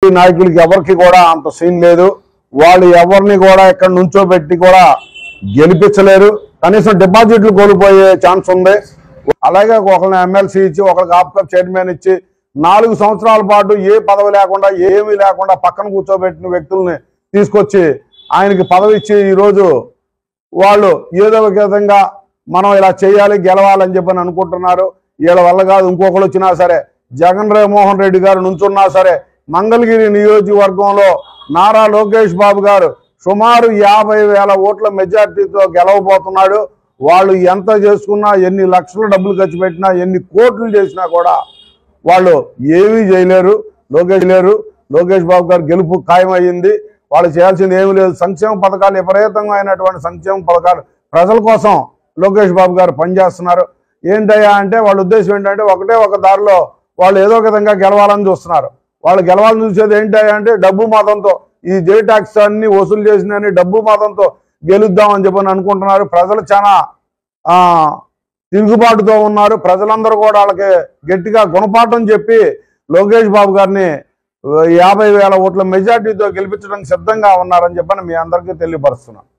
నాయకులకి ఎవరికి కూడా అంత సీన్ లేదు వాళ్ళు ఎవరిని కూడా ఇక్కడ నుంచోబెట్టి కూడా గెలిపించలేరు కనీసం డిపాజిట్లు కోల్పోయే ఛాన్స్ ఉంది అలాగే ఒకరిని ఎమ్మెల్సీ ఇచ్చి ఒకరికి ఆప్కప్ చైర్మన్ ఇచ్చి నాలుగు సంవత్సరాల పాటు ఏ పదవి లేకుండా ఏమీ లేకుండా పక్కన కూర్చోబెట్టిన వ్యక్తుల్ని తీసుకొచ్చి ఆయనకి పదవి ఇచ్చి ఈరోజు వాళ్ళు ఏదో ఒక విధంగా మనం ఇలా చేయాలి గెలవాలని చెప్పని అనుకుంటున్నారు వీళ్ళ వల్ల కాదు ఇంకొకరు వచ్చినా సరే జగన్ రే మోహన్ రెడ్డి గారు నుంచున్నా సరే మంగళగిరి నియోజకవర్గంలో నారా లోకేష్ బాబు గారు సుమారు యాభై వేల ఓట్ల మెజార్టీతో గెలవబోతున్నాడు వాళ్ళు ఎంత చేసుకున్నా ఎన్ని లక్షల డబ్బులు ఖర్చు పెట్టినా ఎన్ని కోట్లు చేసినా కూడా వాళ్ళు ఏమీ చేయలేరు లోకేష్ లేరు లోకేష్ బాబు గారు గెలుపు ఖాయమయ్యింది వాళ్ళు చేయాల్సింది ఏమీ లేదు సంక్షేమ పథకాలు విపరీతంగా అయినటువంటి సంక్షేమ పథకాలు ప్రజల కోసం లోకేష్ బాబు గారు పనిచేస్తున్నారు ఏంటయ్యా అంటే వాళ్ళ ఉద్దేశం ఏంటంటే ఒకటే ఒక దారిలో వాళ్ళు ఏదో ఒక విధంగా గెలవాలని చూస్తున్నారు వాళ్ళు గెలవాలని చూసేది ఏంటయ్యా అంటే డబ్బు మతంతో ఈ జే ట్యాక్స్ అన్ని వసూలు చేసిన డబ్బు మతంతో గెలుద్దామని చెప్పని అనుకుంటున్నారు ప్రజలు చాలా ఆ తిరుగుబాటుతో ఉన్నారు ప్రజలందరూ కూడా వాళ్ళకి గట్టిగా గుణపాఠం చెప్పి లోకేష్ బాబు గారిని యాభై వేల ఓట్ల మెజార్టీతో గెలిపించడానికి సిద్ధంగా ఉన్నారని చెప్పని మీ అందరికీ తెలియపరుస్తున్నాను